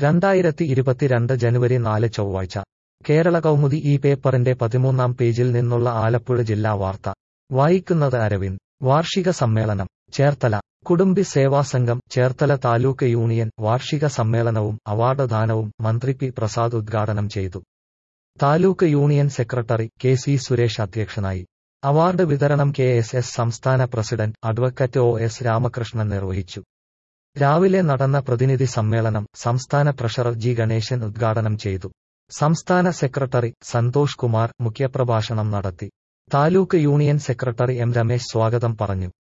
രണ്ടായിരത്തി ഇരുപത്തിരണ്ട് ജനുവരി നാല് ചൊവ്വാഴ്ച കേരള കൗമുദി ഈ പേപ്പറിന്റെ പതിമൂന്നാം പേജിൽ നിന്നുള്ള ആലപ്പുഴ ജില്ലാ വാർത്ത വായിക്കുന്നത് അരവിന്ദ് വാർഷിക സമ്മേളനം ചേർത്തല കുടുംബി സേവാ സംഘം ചേർത്തല താലൂക്ക് യൂണിയൻ വാർഷിക സമ്മേളനവും അവാർഡ് ദാനവും മന്ത്രി പി പ്രസാദ് ഉദ്ഘാടനം ചെയ്തു taluk union secretary K C Suresh അധ്യക്ഷനായി അവാർഡ് വിതരണം കെ എസ് എസ് സംസ്ഥാന president advocate O S Ramakrishnan നിർവഹിച്ചു രാവിലെ നടന്ന പ്രതിനിധി സമ്മേളനം സംസ്ഥാന ട്രഷറർ ജി ഗണേശൻ ഉദ്ഘാടനം ചെയ്തു സംസ്ഥാന സെക്രട്ടറി സന്തോഷ് കുമാർ മുഖ്യപ്രഭാഷണം നടത്തി taluk union secretary M Ramesh സ്വാഗതം പറഞ്ഞു